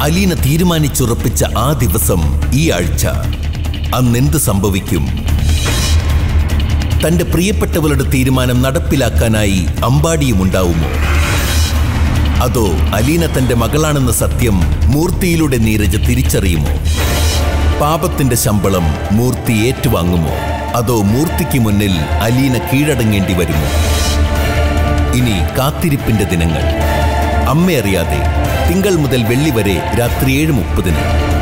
അലീന തീരുമാനിച്ചുറപ്പിച്ച ആ ദിവസം ഈ ആഴ്ച അന്നെന്ത് സംഭവിക്കും തന്റെ പ്രിയപ്പെട്ടവളുടെ തീരുമാനം നടപ്പിലാക്കാനായി അമ്പാടിയും ഉണ്ടാവുമോ അതോ അലീന തന്റെ മകളാണെന്ന സത്യം മൂർത്തിയിലൂടെ നീരജ് തിരിച്ചറിയുമോ പാപത്തിന്റെ ശമ്പളം മൂർത്തി ഏറ്റുവാങ്ങുമോ അതോ മൂർത്തിക്ക് മുന്നിൽ അലീന കീഴടങ്ങേണ്ടി വരുമോ ഇനി കാത്തിരിപ്പിന്റെ ദിനങ്ങൾ അമ്മയറിയാതെ തിങ്കൾ മുതൽ വെള്ളി വരെ രാത്രി ഏഴ് മുപ്പതിന്